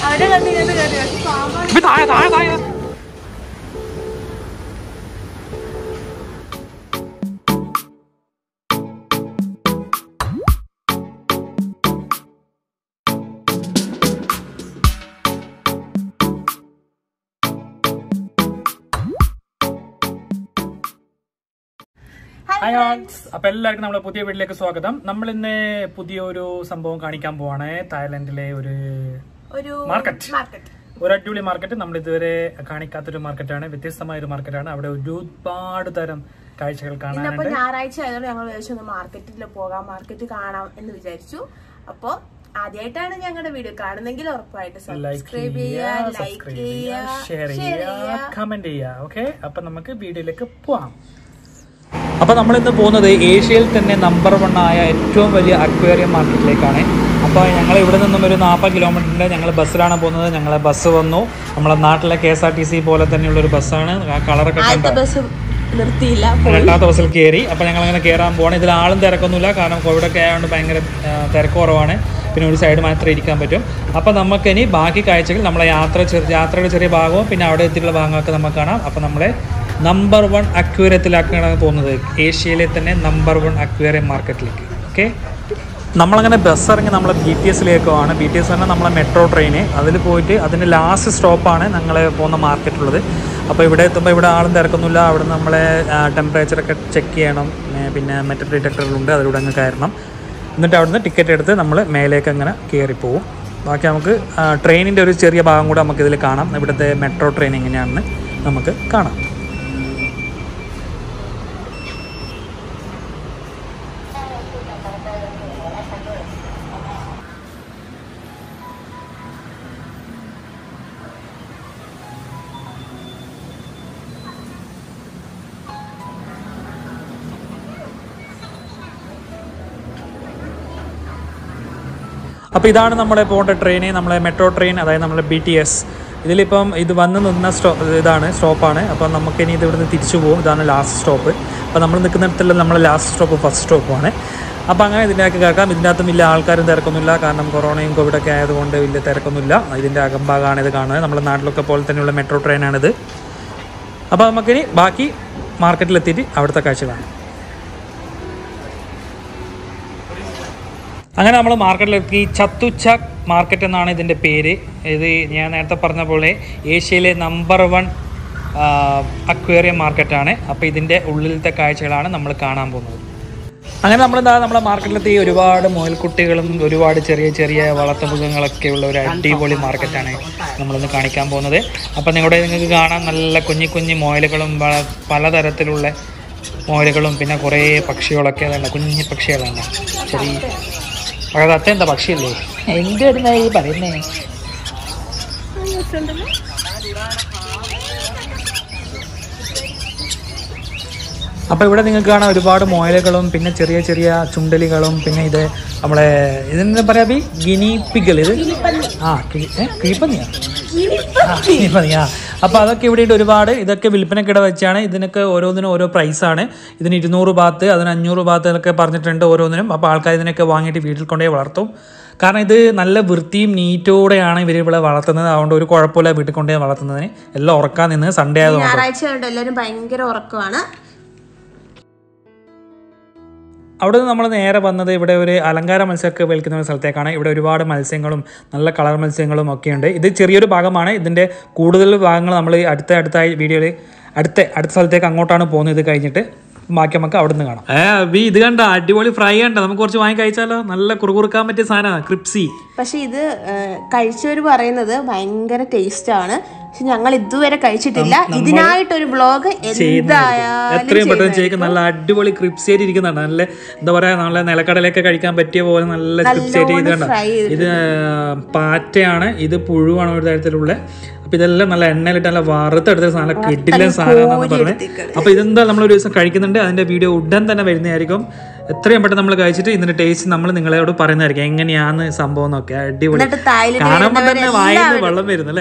അവിടെ കണ്ടിട്ട് കയറി പക്ഷെ സാമ്പാർ ഇപ്പൊ താഴെ താഴെ താഴെ ഹായ് ഓൾസ് അപ്പൊ എല്ലാവർക്കും നമ്മളെ പുതിയ വീട്ടിലേക്ക് സ്വാഗതം നമ്മൾ ഇന്ന് പുതിയൊരു സംഭവം കാണിക്കാൻ പോവാണ് തായ്ലൻഡിലെ ഒരു ഒരു മാർക്കറ്റ് മാർക്കറ്റ് ഒരു അടിപൊളി മാർക്കറ്റ് നമ്മൾ ഇതുവരെ കാണിക്കാത്തൊരു മാർക്കറ്റാണ് വ്യത്യസ്തമായ ഒരു മാർക്കറ്റാണ് അവിടെ ഒരുപാട് തരം കാഴ്ചകൾ ഇന്നപ്പോ കാണാനുണ്ട് ഞായറാഴ്ച ആയതുകൊണ്ട് ഞങ്ങൾ വിചാരിച്ചു ഒന്ന് മാർക്കറ്റിൽ പോകാം മാർക്കറ്റ് കാണാം എന്ന് വിചാരിച്ചു അപ്പൊ ആദ്യമായിട്ടാണ് ഞങ്ങളുടെ വീഡിയോ കാണുന്നെങ്കിൽ ഉറപ്പായിട്ട് ലൈക്ക് സബ്സ്ക്രൈബ് ചെയ്യുക ചെയ്യുക ലൈക്ക് സബ്സ്ക്രൈബ് ചെയ്യുക ചെയ്യുക ഷെയർ ഷെയർ ചെയ്യുക ചെയ്യുക കമന്റ് ചെയ്യുക ഓക്കെ അപ്പൊ നമുക്ക് വീഡിയോയിലേക്ക് പോവാം അപ്പോൾ നമ്മളിന്ന് പോകുന്നത് ഏഷ്യയിൽ തന്നെ നമ്പർ വൺ ആയ ഏറ്റവും വലിയ അക്വേറിയം മാർക്കറ്റിലേക്കാണ് അപ്പോൾ ഞങ്ങൾ ഇവിടെ നിന്നും ഒരു നാൽപ്പത് കിലോമീറ്ററിൻ്റെ ഞങ്ങൾ ബസ്സിലാണ് പോകുന്നത് ഞങ്ങളെ ബസ് വന്നു നമ്മളെ നാട്ടിലെ K S R T C പോലെ തന്നെയുള്ള ഒരു ബസ്സാണ് ആ കളറൊക്കെ കണ്ടോ ബസ് നിർത്തിയില്ല രണ്ടാമത്തെ ബസ്സിൽ കയറി അപ്പോൾ ഞങ്ങൾ അങ്ങനെ കയറാൻ പോവാണ് ഇതിൽ ആളും തിരക്കൊന്നുമില്ല കാരണം കോവിഡൊക്കെ ആയതുകൊണ്ട് ഭയങ്കര ആ, തിരക്ക് കുറവാണ് പിന്നെ ഒരു സൈഡ് മാത്രമേ ഇരിക്കാൻ പറ്റും അപ്പോൾ നമുക്കിനി ബാക്കി കാഴ്ചകൾ നമ്മളെ യാത്ര ചെറിയ യാത്രയുടെ ചെറിയ ഭാഗവും പിന്നെ അവിടെ എത്തിയുള്ള ഭാഗങ്ങളൊക്കെ നമുക്ക് കാണാം അപ്പോൾ നമ്മളെ നമ്പർ വൺ അക്വേറിയത്തിലാക്കാണ് പോകുന്നത് ഏഷ്യയിലെ തന്നെ നമ്പർ വൺ അക്വേറിയം മാർക്കറ്റിലേക്ക് ഓക്കെ നമ്മളങ്ങനെ ബസ് ഇറങ്ങി നമ്മളെ ബി ടി എസിലേക്കാണ് ബി ടി എസ് പറഞ്ഞാൽ നമ്മളെ മെട്രോ ട്രെയിന് അതിൽ പോയിട്ട് അതിൻ്റെ ലാസ്റ്റ് സ്റ്റോപ്പാണ് ഞങ്ങൾ പോകുന്ന മാർക്കറ്റുള്ളത് അപ്പോൾ ഇവിടെ എത്തുമ്പോൾ ഇവിടെ ആളും തിരക്കൊന്നുമില്ല അവിടെ നമ്മളെ ടെമ്പറേച്ചറൊക്കെ ചെക്ക് ചെയ്യണം ഏ, പിന്നെ മെറ്റൽ ഡിറ്റക്ടറുകളുണ്ട് അതിലൂടെ അങ്ങ് കയറണം എന്നിട്ട് അവിടുന്ന് ടിക്കറ്റ് എടുത്ത് നമ്മൾ മേലേക്ക് അങ്ങനെ കയറിപ്പോവും ബാക്കി നമുക്ക് ട്രെയിനിൻ്റെ ഒരു ചെറിയ ഭാഗം കൂടെ നമുക്ക് ഇതിൽ കാണാം ഇവിടുത്തെ മെട്രോ ട്രെയിൻ എങ്ങനെയാണെന്ന് നമുക്ക് കാണാം അപ്പോൾ ഇതാണ് നമ്മളെ പോകേണ്ട ട്രെയിൻ നമ്മളെ മെട്രോ ട്രെയിൻ അതായത് നമ്മളെ ബി ടി എസ് ഇതിലിപ്പം ഇത് വന്ന് നിന്ന സ്റ്റോ ഇതാണ് സ്റ്റോപ്പാണ് അപ്പം നമുക്ക് ഇനി ഇത് ഇവിടുന്ന് തിരിച്ചു പോകും ഇതാണ് ലാസ്റ്റ് സ്റ്റോപ്പ് അപ്പോൾ നമ്മൾ നിൽക്കുന്നിടത്തുള്ള നമ്മളെ ലാസ്റ്റ് സ്റ്റോപ്പ് ഫസ്റ്റ് സ്റ്റോപ്പുമാണ് അപ്പോൾ അങ്ങനെ ഇതിൻ്റെ അകത്ത് കേൾക്കാം ഇതിൻ്റെ അകത്തും വലിയ ആൾക്കാരും തിരക്കൊന്നുമില്ല കാരണം കൊറോണയും കോവിഡൊക്കെ ആയതുകൊണ്ട് വലിയ തിരക്കൊന്നുമില്ല ഇതിൻ്റെ അകംഭാഗമാണ് ഇത് കാണുന്നത് നമ്മുടെ നാട്ടിലൊക്കെ പോലെ തന്നെയുള്ള മെട്രോ ട്രെയിനാണിത് അപ്പോൾ നമുക്കിനി ബാക്കി മാർക്കറ്റിലെത്തിയിട്ട് അവിടുത്തെ കാഴ്ച കാണാം അങ്ങനെ നമ്മൾ മാർക്കറ്റിലെത്തി ചത്തുച്ചക് മാർക്കറ്റ് എന്നാണ് ഇതിൻ്റെ പേര് ഇത് ഞാൻ നേരത്തെ പറഞ്ഞ പോലെ ഏഷ്യയിലെ നമ്പർ വൺ അക്വേറിയം മാർക്കറ്റാണ് അപ്പോൾ ഇതിൻ്റെ ഉള്ളിലത്തെ കാഴ്ചകളാണ് നമ്മൾ കാണാൻ പോകുന്നത് അങ്ങനെ നമ്മളെന്താ നമ്മളെ മാർക്കറ്റിലെത്തി ഒരുപാട് മുയൽക്കുട്ടികളും ഒരുപാട് ചെറിയ ചെറിയ വളർത്തുമൃഗങ്ങളൊക്കെ ഉള്ള ഒരു അടിപൊളി മാർക്കറ്റാണ് നമ്മളിന്ന് കാണിക്കാൻ പോകുന്നത് അപ്പം നിങ്ങളുടെ നിങ്ങൾക്ക് കാണാൻ നല്ല കുഞ്ഞി കുഞ്ഞി മുയലുകളും വള- പലതരത്തിലുള്ള മുയലുകളും പിന്നെ കുറേ പക്ഷികളൊക്കെ അതുണ്ട് കുഞ്ഞി പക്ഷികളുണ്ട് ചെറിയ അത് അത്തെന്താ പക്ഷിയല്ലേ എന്ത് വരുന്ന ഈ പറയുന്നേ അപ്പോൾ ഇവിടെ നിങ്ങൾക്ക് കാണാം ഒരുപാട് മോയലുകളും പിന്നെ ചെറിയ ചെറിയ ചുണ്ടലികളും പിന്നെ ഇത് നമ്മളെ ഇതെന്താ പറയാ ബി ഗിനിപ്പിഗൽ ഇത് ആ കിളി ഏ കിളിപ്പന്നിയാ ആ കിളിപ്പന്നിയാ അപ്പോൾ അതൊക്കെ ഇവിടെ ഉണ്ട് ഒരുപാട് ഇതൊക്കെ വിൽപ്പനക്കിട വെച്ചാണ് ഇതിനൊക്കെ ഓരോന്നിനും ഓരോ പ്രൈസാണ് ഇതിന് ഇരുന്നൂറ് ബാത്ത് അതിന് അഞ്ഞൂറ് ബാത്ത് എന്നൊക്കെ പറഞ്ഞിട്ടുണ്ട് ഓരോന്നിനും അപ്പോൾ ആൾക്കാർ ഇതിനൊക്കെ വാങ്ങിയിട്ട് വീട്ടിൽ കൊണ്ടുപോയി വളർത്തും കാരണം ഇത് നല്ല വൃത്തിയും നീറ്റോടെയാണ് ഇവർ ഇവിടെ വളർത്തുന്നത് അതുകൊണ്ട് ഒരു കുഴപ്പമില്ല വീട്ടിൽ കൊണ്ടുപോയി വളർത്തുന്നതിന് എല്ലാം ഉറക്കാൻ നിന്ന് സൺഡേ ആയതുകൊണ്ട് ഞായറാഴ്ച ആയതുകൊണ്ട് എല്ലാവരും ഭയങ്കര ഉറക്കമാണ് അവിടെ നിന്ന് നമ്മൾ നേരെ വന്നത് ഇവിടെ ഒരു അലങ്കാര മത്സ്യമൊക്കെ വിൽക്കുന്ന ഒരു സ്ഥലത്തേക്കാണ് ഇവിടെ ഒരുപാട് മത്സ്യങ്ങളും നല്ല കളർ മത്സ്യങ്ങളും ഒക്കെ ഉണ്ട് ഇത് ചെറിയൊരു ഭാഗമാണ് ഇതിൻ്റെ കൂടുതൽ ഭാഗങ്ങൾ നമ്മൾ അടുത്ത അടുത്ത വീഡിയോയിൽ അടുത്ത അടുത്ത സ്ഥലത്തേക്ക് അങ്ങോട്ടാണ് പോകുന്നത് ഇത് കഴിഞ്ഞിട്ട് ബാക്കി നമുക്ക് അവിടെ നിന്ന് കാണാം ഏ ബി ഇത് കണ്ട അടിപൊളി ഫ്രൈ കണ്ട നമുക്ക് കുറച്ച് വാങ്ങി കഴിച്ചാലോ നല്ല കുറുകുറുക്കാൻ പറ്റിയ സാധനമാണ് ക്രിപ്സി പക്ഷെ ഇത് കഴിച്ചവർ പറയുന്നത് ഭയങ്കര ടേസ്റ്റ് ആണ് പക്ഷെ ഞങ്ങൾ ഇതുവരെ കഴിച്ചിട്ടില്ല ഇതിനായിട്ടൊരു ബ്ലോഗ് എന്തായാലും എത്രയും പെട്ടെന്ന് ചെയ്യിക്കും നല്ല അടിപൊളി ക്രിപ്സി ആയിട്ട് ഇരിക്കുന്നുണ്ട് നല്ല എന്താ പറയാ നല്ല നിലക്കടലൊക്കെ കഴിക്കാൻ പറ്റിയ പോലെ നല്ല ക്രിപ്സി ആയിട്ട് ഇത് കണ്ട ഫ്രൈ ഇത് പാറ്റയാണ് ഇത് പുഴുവാണ് ഒരു തരത്തിലുള്ള അപ്പൊ ഇതെല്ലാം നല്ല എണ്ണയിലിട്ട് നല്ല വറുത്തെടുത്ത സാധനം കിട്ടില്ല സാധനമാണെന്ന് പറഞ്ഞത് അപ്പൊ ഇതെന്താ നമ്മൾ ഒരു ദിവസം കഴിക്കുന്നുണ്ട് അതിന്റെ വീഡിയോ ഉടൻ തന്നെ വരുന്നതായിരിക്കും എത്രയും പെട്ടെന്ന് നമ്മൾ കഴിച്ചിട്ട് ഇതിന്റെ ടേസ്റ്റ് നമ്മൾ നിങ്ങളോട് പറയുന്നതായിരിക്കും എങ്ങനെയാന്ന് സംഭവം എന്നൊക്കെ അടിപൊളി എന്നിട്ട് തായ്ലൻഡ് കാണുമ്പോൾ തന്നെ വായിൽ വെള്ളം വരുന്നു അല്ലേ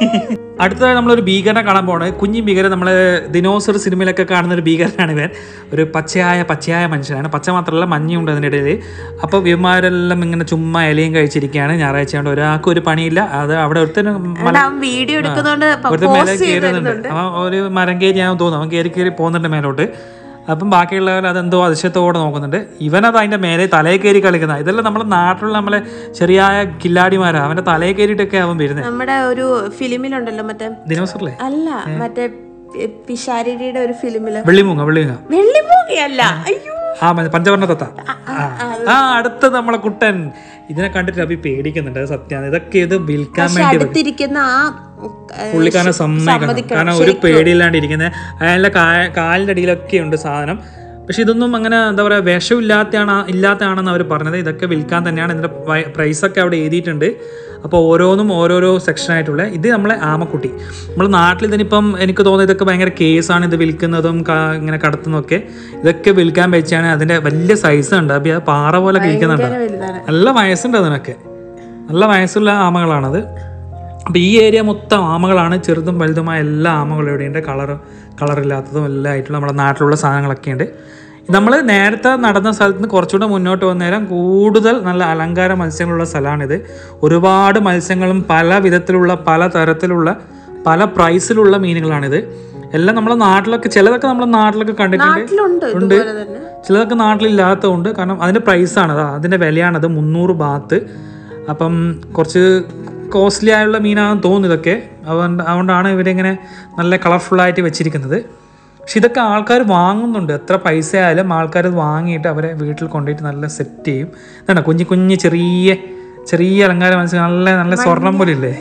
അടുത്തതായി നമ്മളൊരു ഭീകരനെ കാണാൻ പോകണത് കുഞ്ഞി ഭീകരൻ നമ്മൾ ദിനോസർ സിനിമയിലൊക്കെ കാണുന്ന ഒരു ഭീകരനാണ് ഇവൻ ഒരു പച്ചയായ പച്ചയായ മനുഷ്യനാണ് പച്ച മാത്രമല്ല മഞ്ഞുണ്ട് അതിൻ്റെ ഇടയിൽ അപ്പോൾ ഇവന്മാരെല്ലാം ഇങ്ങനെ ചുമ്മാ ഇലയും കഴിച്ചിരിക്കുകയാണ് ഞായറാഴ്ച കൊണ്ട് ഒരാൾക്കും ഒരു പണിയില്ല അത് അവിടെ ഒരുത്തനും മല അവൻ വീഡിയോ എടുക്കുന്നോണ്ട് ഒരുത്തൻ മേലെ പോസ്റ്റ് ചെയ്ത് കയറുന്നുണ്ട് അവൻ ഒരു മരം കയറിയാണെന്ന് തോന്നുന്നു അവൻ കയറി കയറി പോകുന്നുണ്ട് മേലോട്ട് അപ്പം ബാക്കിയുള്ളവർ അതെന്തോ അതിശയത്തോടെ നോക്കുന്നുണ്ട് ഇവനത് അതിൻ്റെ മേലെ തലയിൽ കയറി കളിക്കുന്ന ഇതെല്ലാം നമ്മുടെ നാട്ടിലുള്ള നമ്മളെ ചെറിയായ കില്ലാടിമാരാ അവൻ്റെ തലയിൽ കയറിയിട്ടൊക്കെ അവൻ വരുന്നത് നമ്മുടെ ഒരു ഫിലിമിലുണ്ടല്ലോ മറ്റേ ദിനോസറല്ലേ അല്ല മറ്റേ പി- പിഷാരടിയുടെ ഒരു ഫിലിമില് വെള്ളിമൂങ്ങ വെള്ളിമൂങ്ങ വെള്ളിമൂകയല്ല അയ്യോ ആ മ- പഞ്ചവർണ്ണ തത്ത ആ. ആ അടുത്ത നമ്മളെ കുട്ടൻ ഇതിനെ കണ്ടിട്ട് അഭി പേടിക്കുന്നുണ്ട് അത് സത്യമാണ് ഇതൊക്കെ ഇത് വിൽക്കാൻ വേണ്ടി വെക്കും. അടുത്തിരിക്കുന്ന ആ ഏ, പുള്ളിക്കാരനെ സമ്മതിക്കണം കാരണം ഒരു പേടിയില്ലാണ്ട് ഇരിക്കുന്നത് അയാളുടെ കാ- കാലിന്റെ അടിയിലൊക്കെ ഉണ്ട് സാധനം പക്ഷെ ഇതൊന്നും അങ്ങനെ എന്താ പറയുക വിഷമില്ലാത്തതാണ് ഇല്ലാത്തതാണെന്ന് അവർ പറഞ്ഞത് ഇതൊക്കെ വിൽക്കാൻ തന്നെയാണ് ഇതിന്റെ പ്രൈസൊക്കെ അവിടെ എഴുതിയിട്ടുണ്ട് അപ്പോൾ ഓരോന്നും ഓരോരോ സെക്ഷനായിട്ടുള്ള ഇത് നമ്മളെ ആമക്കുട്ടി നമ്മൾ നാട്ടിൽ ഇതിനിപ്പം എനിക്ക് തോന്നുന്നത് ഇതൊക്കെ ഭയങ്കര കേസാണ് ഇത് വിൽക്കുന്നതും ക- ഇങ്ങനെ കടത്തുന്നതൊക്കെ ഇതൊക്കെ വിൽക്കാൻ വെച്ചാണ് അതിന്റെ വലിയ സൈസ് ഉണ്ട് അപ്പോൾ അത് പാറ പോലെ ഇരിക്കുന്നുണ്ട് ഭയങ്കര വലുതാണ് നല്ല വയസ്സുണ്ട് അതിനൊക്കെ നല്ല വയസ്സുള്ള ആമകളാണത് അപ്പോൾ ഈ ഏരിയ മൊത്തം ആമകളാണ് ചെറുതും വലുതുമായ എല്ലാ ആമകളും ഇവിടെയുണ്ട് കളർ കളറില്ലാത്തതും എല്ലാം ആയിട്ടുള്ള നമ്മുടെ നാട്ടിലുള്ള സാധനങ്ങളൊക്കെ ഉണ്ട് നമ്മൾ നേരത്തെ നടന്ന സ്ഥലത്ത് നിന്ന് കുറച്ചുകൂടെ മുന്നോട്ട് വന്നേരം കൂടുതൽ നല്ല അലങ്കാര മത്സ്യങ്ങളുള്ള സ്ഥലമാണിത് ഒരുപാട് മത്സ്യങ്ങളും പല വിധത്തിലുള്ള പല തരത്തിലുള്ള പല പ്രൈസിലുള്ള മീനുകളാണിത് എല്ലാം നമ്മുടെ നാട്ടിലൊക്കെ ചിലതൊക്കെ നമ്മുടെ നാട്ടിലൊക്കെ കണ്ടിട്ടുണ്ട് നാട്ടിലുണ്ട് ഇതുപോലെ തന്നെ ചിലതൊക്കെ നാട്ടിലില്ലാത്തതുകൊണ്ട് കാരണം അതിൻ്റെ പ്രൈസാണ് അതാ അതിൻ്റെ വിലയാണത് മുന്നൂറ് ബാത്ത് അപ്പം കുറച്ച് കോസ്റ്റ്ലി ആയുള്ള മീനാണെന്ന് തോന്നുന്നു ഇതൊക്കെ അതുകൊണ്ട് അതുകൊണ്ടാണ് ഇവരിങ്ങനെ നല്ല കളർഫുള്ളായിട്ട് വെച്ചിരിക്കുന്നത് പക്ഷെ ഇതൊക്കെ ആൾക്കാർ വാങ്ങുന്നുണ്ട് എത്ര പൈസ ആയാലും ആൾക്കാർ ഇത് വാങ്ങിയിട്ട് അവരെ വീട്ടിൽ കൊണ്ടുപോയിട്ട് നല്ല സെറ്റ് ചെയ്യും ഇതാണ് കുഞ്ഞു കുഞ്ഞു ചെറിയ ചെറിയ അലങ്കാര മത്സ്യം നല്ല നല്ല സ്വർണം പോലെ ഇല്ലേ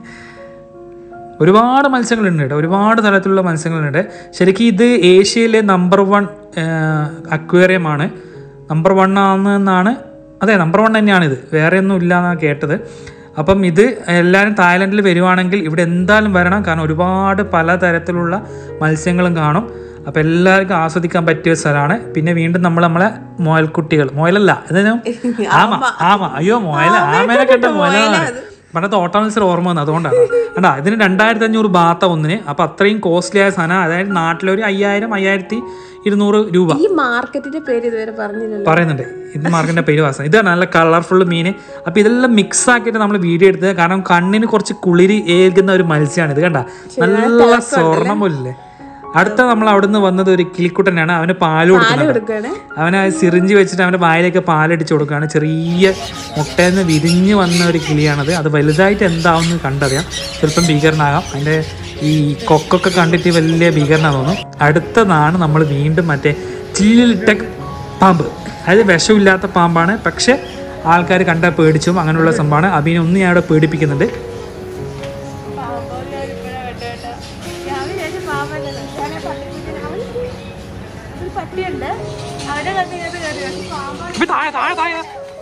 ഒരുപാട് മത്സ്യങ്ങളുണ്ട് കേട്ടോ ഒരുപാട് തരത്തിലുള്ള മത്സ്യങ്ങളുണ്ട് ശരിക്കും ഇത് ഏഷ്യയിലെ നമ്പർ വൺ അക്വേറിയമാണ് നമ്പർ വൺ ആണെന്നാണ് അതെ നമ്പർ വൺ തന്നെയാണിത് വേറെ ഒന്നും ഇല്ല എന്നാണ് കേട്ടത് അപ്പം ഇത് എല്ലാവരും തായ്ലൻഡിൽ വരുവാണെങ്കിൽ ഇവിടെ എന്തായാലും വരണം കാരണം ഒരുപാട് പലതരത്തിലുള്ള മത്സ്യങ്ങളും കാണും അപ്പോൾ എല്ലാവർക്കും ആസ്വദിക്കാൻ പറ്റിയ ഒരു സ്ഥലമാണ് പിന്നെ വീണ്ടും നമ്മൾ നമ്മളെ മുയൽക്കുട്ടികൾ മുയലല്ല ഇതിന് ആമ ആമ അയ്യോ മുയല ആമേനെ കണ്ട മുയലാണ് പണ്ടത്തെ ഓട്ട മത്സരം ഓർമ്മ വന്നു അതുകൊണ്ടാണ് കണ്ടാ ഇതിന് രണ്ടായിരത്തി അഞ്ഞൂറ് ബാത്ത ഒന്നിന് അപ്പൊ അത്രയും കോസ്റ്റ്ലി ആയ സാധനം അതായത് നാട്ടിലൊരു അയ്യായിരം അയ്യായിരത്തി ഇരുന്നൂറ് രൂപ ഈ മാർക്കറ്റിന്റെ പേര് ഇതുവരെ പറഞ്ഞില്ലല്ലോ പറയുന്നുണ്ട് ഇത് മാർക്കിന്റെ പേര് വാസന ഇതാണ് നല്ല കളർഫുൾ മീൻ അപ്പൊ ഇതെല്ലാം മിക്സ് ആക്കിയിട്ട് നമ്മൾ വീഡിയോ എടുത്തത് കാരണം കണ്ണിന് കുറച്ച് കുളിരി ഏൽക്കുന്ന ഒരു മത്സ്യമാണ് ഇത് കണ്ട നല്ല സ്വർണം പോലില്ലേ അടുത്ത നമ്മൾ അവിടുന്ന് വന്നത് ഒരു കിളിക്കുട്ടനാണ് അവന് പാല് കൊടുക്കുന്നുണ്ട് കൊടുക്കാണ് അവനെ സിറിഞ്ച് വെച്ചിട്ട് അവൻ്റെ വായിലേക്ക് പാലടിച്ച് കൊടുക്കുകയാണ് ചെറിയ മുട്ടയിൽ നിന്ന് വിരിഞ്ഞ് വന്ന ഒരു കിളിയാണത് അത് വലുതായിട്ട് എന്താവുമെന്ന് കണ്ടറിയാം ചിലപ്പം ഭീകരനാകാം അതിൻ്റെ ഈ കൊക്കൊക്കെ കണ്ടിട്ട് വലിയ ഭീകരനാന്ന് തോന്നും അടുത്തതാണ് നമ്മൾ വീണ്ടും മറ്റേ ചില്ലിലിട്ട പാമ്പ് അതായത് വിഷമില്ലാത്ത പാമ്പാണ് പക്ഷെ ആൾക്കാർ കണ്ടാൽ പേടിച്ചും അങ്ങനെയുള്ള സംഭവമാണ് അഭിനെ ഒന്ന് ഞാൻ അവിടെ പേടിപ്പിക്കുന്നുണ്ട് പട്ടിയുണ്ട് അവിടെ ഇപ്പൊ താഴെ താഴെ താഴെ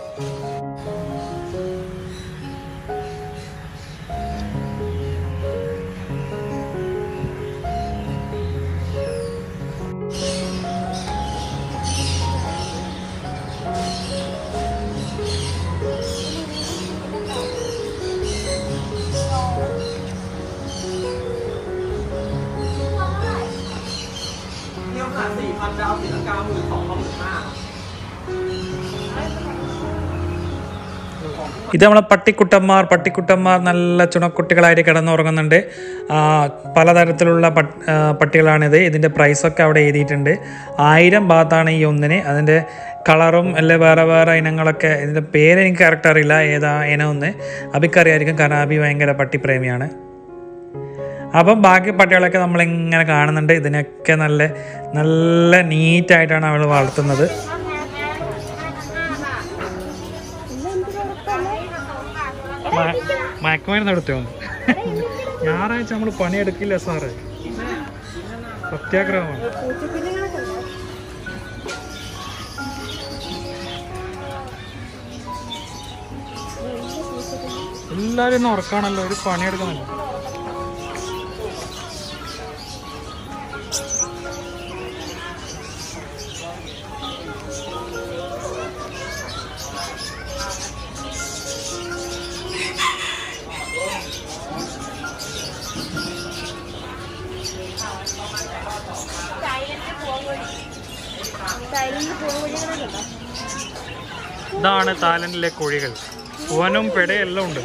ഇത് നമ്മളെ പട്ടിക്കുട്ടന്മാർ പട്ടിക്കുട്ടന്മാർ നല്ല ചുണക്കുട്ടികളായിട്ട് കിടന്നുറങ്ങുന്നുണ്ട് ആ, പലതരത്തിലുള്ള പട്ട് ആ, പട്ടികളാണിത് ഇതിൻ്റെ പ്രൈസൊക്കെ അവിടെ എഴുതിയിട്ടുണ്ട് ആയിരം ബാത്താണ് ഈ ഒന്നിന് അതിൻ്റെ കളറും അല്ലെ വേറെ വേറെ ഇനങ്ങളൊക്കെ ഇതിൻ്റെ പേര് എനിക്ക് കറക്റ്റ് അറിയില്ല ഏതാ ഇനം ഒന്ന് അബിക്കറിയായിരിക്കും കാരണം അബി ഭയങ്കര പട്ടിപ്രേമിയാണ് അപ്പം ബാക്കി പട്ടികളൊക്കെ നമ്മളിങ്ങനെ കാണുന്നുണ്ട് ഇതിനൊക്കെ നല്ല നല്ല നീറ്റായിട്ടാണ് അവൾ വളർത്തുന്നത് മയക്കുമരുന്ന് എടുത്തോ ഞായറാഴ്ച നമ്മൾ പണിയെടുക്കില്ല സാറ് സത്യാഗ്രഹമാണ് എല്ലാരും ഇന്ന് ഉറക്കാണല്ലോ ഒരു പണിയെടുക്കുന്നില്ല ഇതാണ് തായ്ലൻഡിലെ കോഴികൾ വനും പെടയെല്ലാം ഉണ്ട്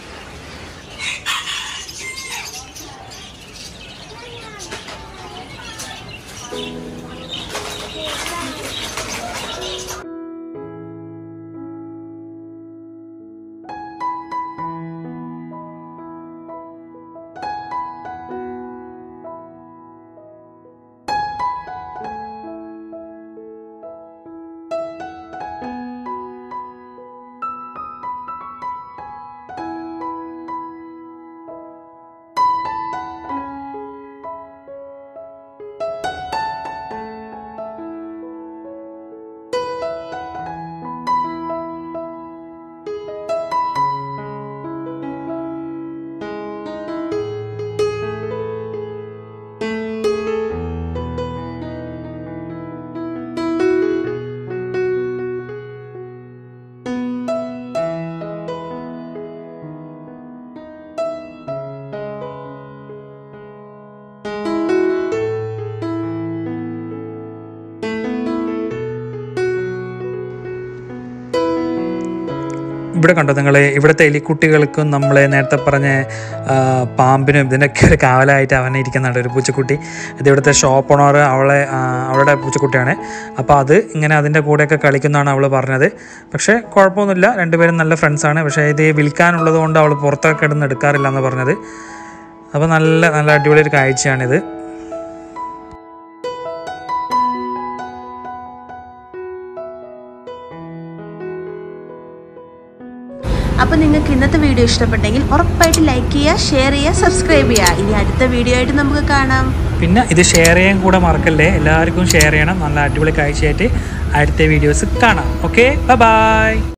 ഇവിടെ കണ്ടോ നിങ്ങൾ ഇവിടുത്തെ എലിക്കുട്ടികൾക്കും നമ്മൾ നേരത്തെ പറഞ്ഞ ആ, പാമ്പിനും ഇതിനൊക്കെ ഒരു കാവലായിട്ട് അവനെ ഇരിക്കുന്നുണ്ട് ഒരു പൂച്ചക്കുട്ടി ഇത് ഇവിടുത്തെ ഷോപ്പ് ഓണർ അവളെ ആ, അവളുടെ പൂച്ചക്കുട്ടിയാണ് അപ്പോൾ അത് ഇങ്ങനെ അതിൻ്റെ കൂടെയൊക്കെ കളിക്കുന്നതാണ് അവൾ പറഞ്ഞത് പക്ഷേ കുഴപ്പമൊന്നുമില്ല രണ്ടുപേരും നല്ല ഫ്രണ്ട്സാണ് പക്ഷേ ഇത് വിൽക്കാനുള്ളത് കൊണ്ട് അവൾ പുറത്തൊക്കെ ഇടുന്ന് എടുക്കാറില്ല എന്ന് പറഞ്ഞത് അപ്പോൾ നല്ല നല്ല അടിപൊളി ഒരു കാഴ്ചയാണിത് അപ്പോൾ നിങ്ങൾക്ക് ഇന്നത്തെ വീഡിയോ ഇഷ്ടപ്പെട്ടെങ്കിൽ ഉറപ്പായിട്ട് ലൈക്ക് ചെയ്യുക ഷെയർ ചെയ്യുക സബ്സ്ക്രൈബ് ചെയ്യുക ഇനി അടുത്ത വീഡിയോ ആയിട്ട് നമുക്ക് കാണാം പിന്നെ ഇത് ഷെയർ ചെയ്യാൻ കൂടെ മറക്കല്ലേ എല്ലാവർക്കും ഷെയർ ചെയ്യണം നല്ല അടിപൊളി കാഴ്ചയായിട്ട് അടുത്ത വീഡിയോസ് കാണാം ഓക്കെ ബൈ